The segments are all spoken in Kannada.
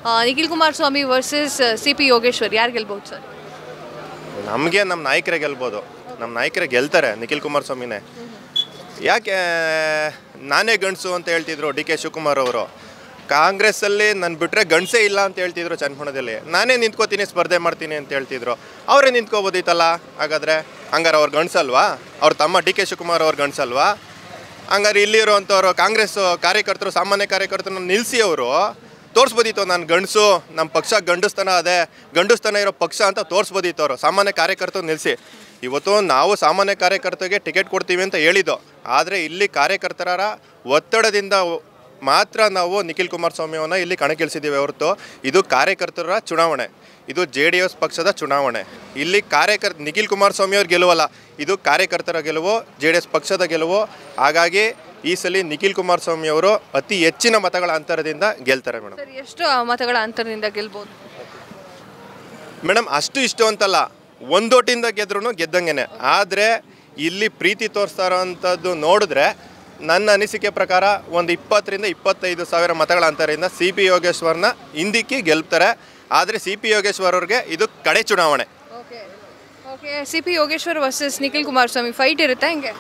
ಆ, Nikhil Kumaraswamy versus C P Yogeshwar ಯಾರು ಗೆಲ್ಬಹುದು ಸರ್ ನಮಗೆ ನಮ್ಮ ನಾಯಕರೇ ಗೆಲ್ಬೋದು ನಮ್ಮ ನಾಯಕರೇ ಗೆಲ್ತಾರೆ ನಿಖಿಲ್ ಕುಮಾರಸ್ವಾಮಿನೇ ಯಾಕೆ ನಾನೇ ಗಂಡಸು ಅಂತ ಹೇಳ್ತಿದ್ರು ಡಿ ಕೆ ಶಿವಕುಮಾರ್ ಅವರು ಕಾಂಗ್ರೆಸ್ಸಲ್ಲಿ ನನ್ನ ಬಿಟ್ಟರೆ ಗಂಡಸೇ ಇಲ್ಲ ಅಂತ ಹೇಳ್ತಿದ್ರು ಚನ್ನಪಣದಲ್ಲಿ ನಾನೇ ನಿಂತ್ಕೋತೀನಿ ಸ್ಪರ್ಧೆ ಮಾಡ್ತೀನಿ ಅಂತ ಹೇಳ್ತಿದ್ರು ಅವರೇ ನಿಂತ್ಕೋಬೋದಿತ್ತಲ್ಲ ಹಾಗಾದರೆ ಹಂಗಾರೆ ಅವ್ರು ಗಂಡಸಲ್ವಾ ಅವ್ರ ತಮ್ಮ ಡಿ ಕೆ ಶಿವಕುಮಾರ್ ಅವ್ರ ಗಂಡಸಲ್ವಾ ಹಂಗಾರೆ ಇಲ್ಲಿರುವಂಥವ್ರು ಕಾಂಗ್ರೆಸ್ ಕಾರ್ಯಕರ್ತರು ಸಾಮಾನ್ಯ ಕಾರ್ಯಕರ್ತರನ್ನ ನಿಲ್ಲಿಸಿ ಅವರು ತೋರಿಸ್ಬೋದಿತ್ತು ನಾನು ಗಂಡಸು ನಮ್ಮ ಪಕ್ಷ ಗಂಡಸ್ತನ ಅದೇ ಗಂಡಸ್ತನ ಇರೋ ಪಕ್ಷ ಅಂತ ತೋರಿಸ್ಬೋದಿತ್ತು ಅವರು ಸಾಮಾನ್ಯ ಕಾರ್ಯಕರ್ತರು ನಿಲ್ಲಿಸಿ ಇವತ್ತು ನಾವು ಸಾಮಾನ್ಯ ಕಾರ್ಯಕರ್ತರಿಗೆ ಟಿಕೆಟ್ ಕೊಡ್ತೀವಿ ಅಂತ ಹೇಳಿದ್ದು ಆದರೆ ಇಲ್ಲಿ ಕಾರ್ಯಕರ್ತರ ಒತ್ತಡದಿಂದ ಮಾತ್ರ ನಾವು ನಿಖಿಲ್ ಕುಮಾರಸ್ವಾಮಿಯವನ್ನ ಇಲ್ಲಿ ಕಣಕ್ಕಿಳಿಸಿದ್ದೀವಿ ಹೊರತು ಇದು ಕಾರ್ಯಕರ್ತರ ಚುನಾವಣೆ ಇದು ಜೆ ಡಿ ಎಸ್ ಪಕ್ಷದ ಚುನಾವಣೆ ಇಲ್ಲಿ ಕಾರ್ಯಕರ್ ನಿಖಿಲ್ ಕುಮಾರಸ್ವಾಮಿ ಅವ್ರ ಗೆಲುವಲ್ಲ ಇದು ಕಾರ್ಯಕರ್ತರ ಗೆಲುವು ಜೆ ಡಿ ಎಸ್ ಪಕ್ಷದ ಗೆಲುವು ಹಾಗಾಗಿ ಈ ಸಲ ನಿಖಿಲ್ ಕುಮಾರಸ್ವಾಮಿ ಅವರು ಅತಿ ಹೆಚ್ಚಿನ ಮತಗಳ ಅಂತರದಿಂದ ಗೆಲ್ತಾರೆ ಮೇಡಮ್ ಸರ್ ಎಷ್ಟು ಆ ಮತಗಳ ಅಂತರದಿಂದ ಗೆಲ್ಬಹುದು ಮೇಡಮ್ ಅಷ್ಟು ಇಷ್ಟು ಅಂತಲ್ಲ ಒಂದೋಟಿಂದ ಗೆದ್ರೂ ಗೆದ್ದಂಗೆನೆ ಆದರೆ ಇಲ್ಲಿ ಪ್ರೀತಿ ತೋರಿಸ್ತಾ ಇರೋವಂಥದ್ದು ನೋಡಿದ್ರೆ ನನ್ನ ಅನಿಸಿಕೆ ಪ್ರಕಾರ ಒಂದು ಇಪ್ಪತ್ತರಿಂದ ಇಪ್ಪತ್ತೈದು ಸಾವಿರ ಮತಗಳ ಅಂತರದಿಂದ ಸಿ ಪಿ ಯೋಗೇಶ್ವರ್ನ ಹಿಂದಿಕ್ಕಿ ಗೆಲ್ತಾರೆ ಆದರೆ ಸಿ ಪಿ ಯೋಗೇಶ್ವರ್ ಅವ್ರಿಗೆ ಇದು ಕಡೆ ಚುನಾವಣೆ okay okay C P Yogeshwar versus Nikhil Kumaraswamy fight ಇರುತ್ತೆ ಹೆಂಗೆ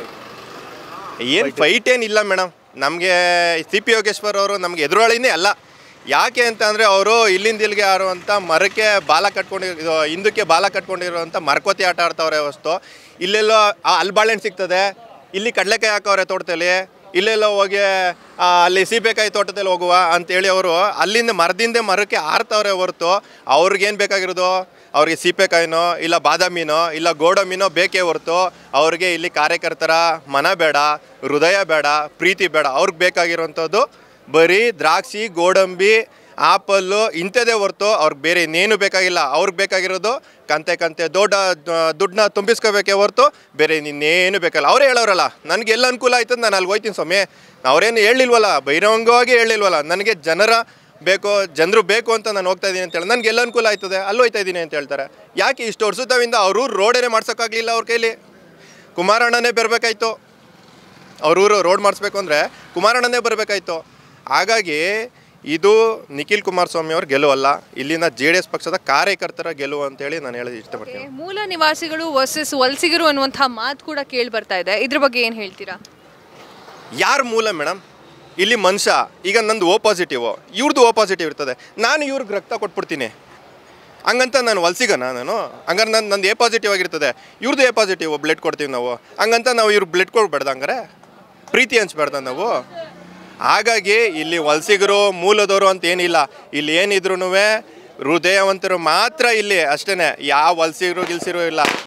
ಏನು ಫೈಟ್ ಏನಿಲ್ಲ ಮೇಡಮ್ ನಮಗೆ ಸಿ ಪಿ ಯೋಗೇಶ್ವರ್ ಅವರು ನಮಗೆ ಎದುರಾಳಿನೇ ಅಲ್ಲ ಯಾಕೆ ಅಂತ ಅಂದರೆ ಅವರು ಇಲ್ಲಿಂದ ಇಲ್ಲಿಗೆ ಆಡುವಂಥ ಮರಕ್ಕೆ ಬಾಲ ಕಟ್ಕೊಂಡು ಇದು ಹಿಂದಕ್ಕೆ ಬಾಲ ಕಟ್ಕೊಂಡಿರುವಂಥ ಮರಕೋತಿ ಆಟ ಆಡ್ತಾವ್ರೆ ಹೊಸ್ತು ಇಲ್ಲೆಲ್ಲೋ ಆ ಅಲ್ಬಾಳೆಹಣ್ಣು ಸಿಗ್ತದೆ ಇಲ್ಲಿ ಕಡಲೆಕಾಯಿ ಹಾಕವ್ರೆ ತೋಟದಲ್ಲಿ ಇಲ್ಲೆಲ್ಲೋ ಹೋಗಿ ಆ, ಅಲ್ಲಿ ಸೀಬೆಕಾಯಿ ತೋಟದಲ್ಲಿ ಹೋಗುವ ಅಂತೇಳಿ ಅವರು ಅಲ್ಲಿಂದ ಮರದಿಂದ ಮರಕ್ಕೆ ಆರ್ತಾವ್ರೆ ಹೊರತು ಅವ್ರಿಗೇನು ಬೇಕಾಗಿರೋದು ಅವ್ರಿಗೆ ಸೀಬೆಕಾಯಿನೋ ಇಲ್ಲ ಬಾದಾಮಿನೋ ಇಲ್ಲ ಗೋಡಂಬಿನೋ ಬೇಕೇ ಹೊರತು ಅವ್ರಿಗೆ ಇಲ್ಲಿ ಕಾರ್ಯಕರ್ತರ ಮನ ಬೇಡ ಹೃದಯ ಬೇಡ ಪ್ರೀತಿ ಬೇಡ ಅವ್ರಿಗೆ ಬೇಕಾಗಿರೋವಂಥದ್ದು ಬರೀ ದ್ರಾಕ್ಷಿ ಗೋಡಂಬಿ ಆಪಲ್ಲು ಇಂಥದ್ದೇ ಹೊರತು ಅವ್ರಿಗೆ ಬೇರೆ ಇನ್ನೇನು ಬೇಕಾಗಿಲ್ಲ ಅವ್ರಿಗೆ ಬೇಕಾಗಿರೋದು ಕಂತೆ ಕಂತೆ ದೊಡ್ಡ ದುಡ್ಡನ್ನ ತುಂಬಿಸ್ಕೋಬೇಕೇ ಹೊರತು ಬೇರೆ ಇನ್ನೇನು ಬೇಕಲ್ಲ ಅವರೇ ಹೇಳೋರಲ್ಲ ನನಗೆ ಎಲ್ಲ ಅನುಕೂಲ ಆಯ್ತದ ನಾನು ಅಲ್ಲಿ ಹೋಯ್ತೀನಿ ಸ್ವಾಮಿ ಅವ್ರೇನು ಹೇಳಿಲ್ವಲ್ಲ ಬಹಿರಂಗವಾಗಿ ಹೇಳಿಲ್ವಲ್ಲ ನನಗೆ ಜನರ ಬೇಕು ಜನರು ಬೇಕು ಅಂತ ನಾನು ಹೋಗ್ತಾ ಇದ್ದೀನಿ ಅಂತ ಹೇಳಿ ನನಗೆ ಎಲ್ಲ ಅನುಕೂಲ ಆಯ್ತದೆ ಅಲ್ಲಿ ಹೋಯ್ತಾ ಇದ್ದೀನಿ ಅಂತ ಹೇಳ್ತಾರೆ ಯಾಕೆ ಇಷ್ಟು ವರ್ಷದವಿಂದ ಅವರು ರೋಡೇನೆ ಮಾಡ್ಸೋಕ್ಕಾಗಲಿಲ್ಲ ಅವ್ರ ಕೈಲಿ ಕುಮಾರಣ್ಣನೇ ಬರಬೇಕಾಯ್ತು ಅವ್ರೂರು ರೋಡ್ ಮಾಡಿಸ್ಬೇಕು ಅಂದರೆ ಕುಮಾರಣ್ಣನೇ ಬರಬೇಕಾಯ್ತು ಹಾಗಾಗಿ ಇದು ನಿಖಿಲ್ ಕುಮಾರಸ್ವಾಮಿ ಅವ್ರ ಗೆಲುವಲ್ಲ ಇಲ್ಲಿನ ಜೆ ಡಿ ಎಸ್ ಪಕ್ಷದ ಕಾರ್ಯಕರ್ತರ ಗೆಲುವು ಅಂತೇಳಿ ನಾನು ಹೇಳೋದು ಇಷ್ಟಪಡ್ತೀನಿ ಮೂಲ ನಿವಾಸಿಗಳು ವರ್ಸಸ್ ವಲಸಿಗರು ಅನ್ನುವಂತಹ ಮಾತು ಕೂಡ ಕೇಳಿ ಬರ್ತಾ ಇದೆ ಇದ್ರ ಬಗ್ಗೆ ಏನು ಹೇಳ್ತೀರಾ ಯಾರ ಮೂಲ ಮೇಡಮ್ ಇಲ್ಲಿ ಮನುಷ್ಯ ಈಗ ನಂದು ಓ ಪಾಸಿಟಿವ್ ಇವ್ರದ್ದು ಓ ಪಾಸಿಟಿವ್ ಇರ್ತದೆ ನಾನು ಇವ್ರಿಗೆ ರಕ್ತ ಕೊಟ್ಬಿಡ್ತೀನಿ ಹಂಗಂತ ನಾನು ವಲಸಿಗನ ನಾನು ಹಂಗಾರೆ ನನ್ನ ನಂದು ಎ ಪಾಸಿಟಿವ್ ಆಗಿರ್ತದೆ ಇವ್ರದ್ದು ಎ ಪಾಸಿಟಿವ್ ಬ್ಲಡ್ ಕೊಡ್ತೀವಿ ನಾವು ಹಂಗಂತ ನಾವು ಇವ್ರಿಗೆ ಬ್ಲಡ್ ಕೊಡ್ಬೇಡ್ದ ಹಂಗಾರೆ ಪ್ರೀತಿ ಹಂಚ್ಬೇಡ್ದ ನಾವು ಹಾಗಾಗಿ ಇಲ್ಲಿ ವಲಸಿಗರು ಮೂಲದವರು ಅಂತ ಏನಿಲ್ಲ ಇಲ್ಲಿ ಏನಿದ್ರು ಹೃದಯವಂತರು ಮಾತ್ರ ಇಲ್ಲಿ ಅಷ್ಟೇ ಯಾವ ವಲಸಿಗರು ಗಿಲ್ಸಿರು ಇಲ್ಲ